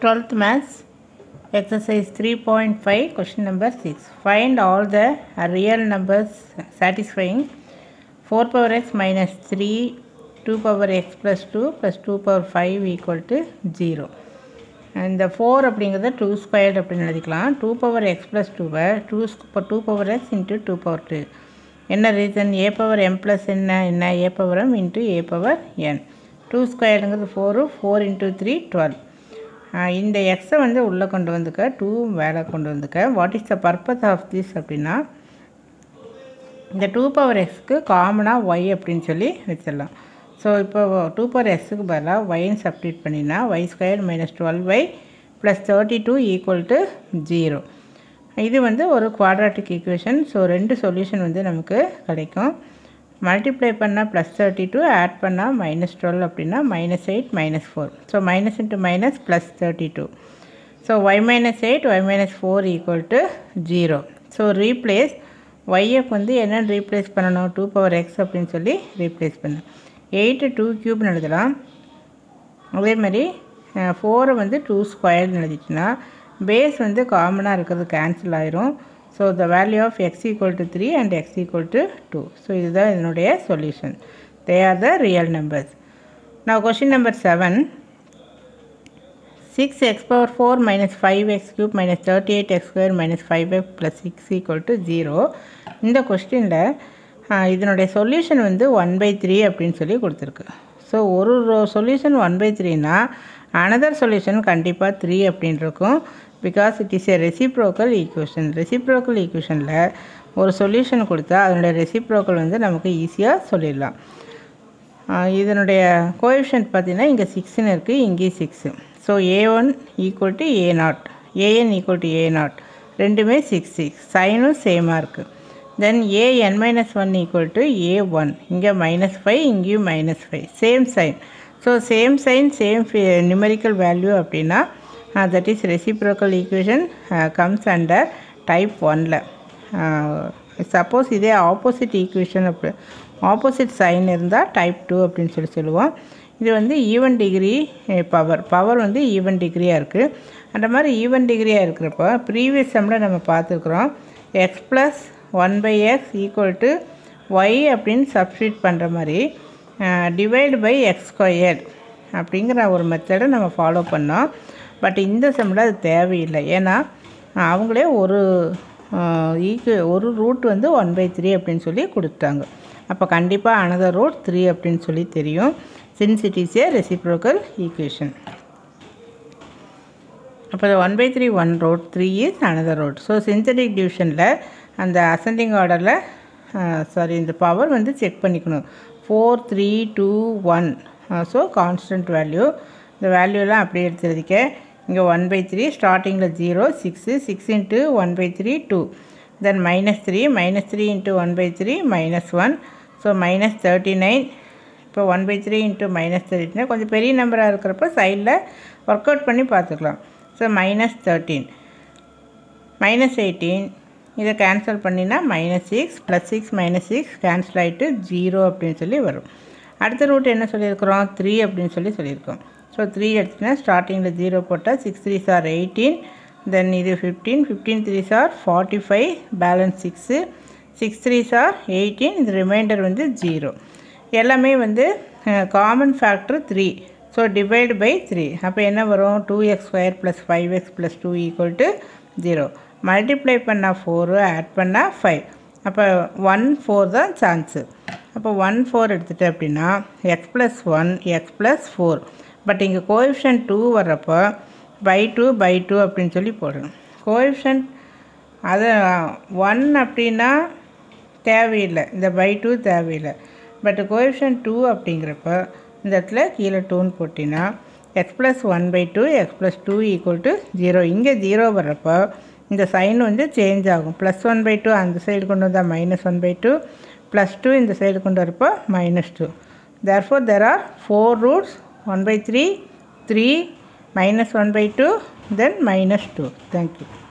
12th maths exercise 3.5 question number 6 find all the real numbers satisfying 4 power x minus 3 2 power x plus 2 plus 2 power 5 equal to 0 இந்த four அப்படிங்கிறத two squared அப்படின்னு எழுதிக்கலாம் two power X plus டூவை two two power X into two power two என்ன reason A power M plus என்ன என்ன A power M into A power N two ஸ்கொயர்டுங்கிறது four four into three twelve இந்த எக்ஸை வந்து உள்ளே கொண்டு வந்துக்க டூ வேலை கொண்டு வந்துக்க what is the purpose of this அப்படின்னா இந்த டூ பவர் எக்ஸ்க்கு காமனாக ஒய் அப்படின்னு சொல்லி வச்சிடலாம் ஸோ இப்போ டூ பவர் எக்ஸுக்கு பதிலாக ஒய்ன்னு சப்ஸ்டியூட் பண்ணினா Y square minus twelve Y plus thirty two equal to zero இது வந்து ஒரு குவாட்ராட்டிக் ஈக்குவேஷன் ஸோ ரெண்டு சொல்யூஷன் வந்து நமக்கு கிடைக்கும் மல்டிப்ளை பண்ணால் ப்ளஸ் தேர்ட்டி டூ ஆட் பண்ணால் மைனஸ் டுவெல் அப்படின்னா minus eight minus four so minus into minus plus thirty two so Y minus eight Y minus four equal to zero so replace ஒய்எஃப் வந்து என்னென்னு replace பண்ணணும் two power X அப்படின்னு சொல்லி replace பண்ணணும் eight two க்யூப்னு எழுதலாம் அதே மாதிரி ஃபோரை வந்து டூ ஸ்கொயர்னு எழுதிட்டுனா பேஸ் வந்து காமனாக இருக்கிறது கேன்சல் ஆயிரும் so the value of X equal to three and X equal to two so இதுதான் இதனுடைய solution they are the real numbers நான் question number seven six X power four minus five X cube minus thirty eight X square minus five X plus six equal to zero இந்த கொஸ்டினில் இதனுடைய solution வந்து one by three அப்படின்னு சொல்லி கொடுத்துருக்கு so ஒரு solution one by த்ரீனா another solution கண்டிப்பாக த்ரீ அப்படின்னு இருக்கும் because it is a reciprocal equation reciprocal ஈக்குவேஷனில் ஒரு சொல்யூஷன் கொடுத்தா அதனுடைய ரெசிப்ரோக்கல் வந்து நமக்கு ஈஸியாக சொல்லிடலாம் இதனுடைய கோஎஃபிஷியன்ட் பார்த்தீங்கன்னா இங்கே சிக்ஸ்னு இருக்குது இங்கேயும் six so a one equal to a naught a n equal to a naught ரெண்டுமே சிக்ஸ் சிக்ஸ் சைனும் சேமாக இருக்குது then a n minus one equal to a one இங்கே மைனஸ் ஃபைவ் இங்கேயும் minus five same sign so same sign same numerical value அப்படின்னா that is reciprocal equation comes under type ஒனில் suppose இதே opposite equation அப்படி opposite sign இருந்தால் type two அப்படின்னு சொல்லி சொல்லுவோம் இது வந்து ஈவன் டிகிரி பவர் பவர் வந்து ஈவன் டிகிரியாக இருக்குது அந்த மாதிரி ஈவன் டிகிரியாக இருக்கிறப்போ ப்ரீவியஸ் செம்மில் நம்ம பார்த்துருக்குறோம் x plus one by x equal to y அப்படின்னு சப்ஸ்டியூட் பண்ணுற மாதிரி டிவைடு பை எக்ஸ் ஸ்கொயர் அப்படிங்கிற ஒரு மெத்தடை நம்ம ஃபாலோ பண்ணோம் பட் இந்த செம்மில் அது தேவையில்லை ஏன்னா அவங்களே ஒரு ஈக்கு ஒரு ரூட் வந்து ஒன் பை த்ரீ அப்படின்னு சொல்லி கொடுத்தாங்க அப்போ கண்டிப்பாக அனதர் ரூட் த்ரீ அப்படின்னு சொல்லி தெரியும் since it is a reciprocal equation அப்போ one by three one root three is another root so synthetic டிவிஷனில் அந்த அசெண்டிங் ஆர்டரில் சாரி இந்த பவர் வந்து செக் பண்ணிக்கணும் four three two one so constant value இந்த வேல்யூலாம் அப்படியே எடுத்து எழுதிக்க இங்கே ஒன் பை த்ரீ ஸ்டார்டிங்கில் zero six six into one by three two then minus three minus three into one by three minus one so minus thirty nine இப்போ one by three into minus தேர்ட்டினா கொஞ்சம் பெரிய நம்பராக இருக்கிறப்ப சைடில் work out பண்ணி பார்த்துக்கலாம் so minus thirteen minus eighteen இதை கேன்சல் பண்ணினா minus six plus six minus six cancel ஆகிட்டு ஜீரோ அப்படின்னு சொல்லி வரும் அடுத்த ரூட் என்ன சொல்லியிருக்கிறோம் த்ரீ அப்படின்னு சொல்லி சொல்லியிருக்கோம் ஸோ த்ரீ எடுத்துனா ஸ்டார்டிங்கில் ஜீரோ போட்டால் six threes are eighteen then இது fifteen fifteen threes are forty five balance six six threes are eighteen இந்த ரிமைண்டர் வந்து ஜீரோ எல்லாமே வந்து common factor three so divide by three அப்போ என்ன வரும் two x square plus five X plus two equal to zero multiply பண்ணால் four add பண்ணால் five அப்போ ஒன் ஃபோர் தான் சான்ஸு அப்போ ஒன் ஃபோர் எடுத்துகிட்டு அப்படின்னா x plus one x plus four but இங்கே கோஎஃபிஷன் டூ வர்றப்போ பை டூ பை டூ அப்படின்னு சொல்லி போடணும் கோஎஃபிஷன் அது ஒன் அப்படின்னா தேவையில்லை இந்த பை டூ தேவையில்லை பட் கோஎஃபிஷன் டூ அப்படிங்கிறப்ப இந்த இடத்துல கீழே டூன்னு போட்டிங்கன்னா x plus one by two x plus two equal to zero இங்கே ஜீரோ வர்றப்போ இந்த சைன் வந்து சேஞ்ச் ஆகும் ப்ளஸ் ஒன் பை டூ அந்த சைடு கொண்டு வந்தால் minus one by two plus two இந்த சைடு கொண்டு வரப்போ minus two therefore there are four roots one by three three minus one by two then minus two thank you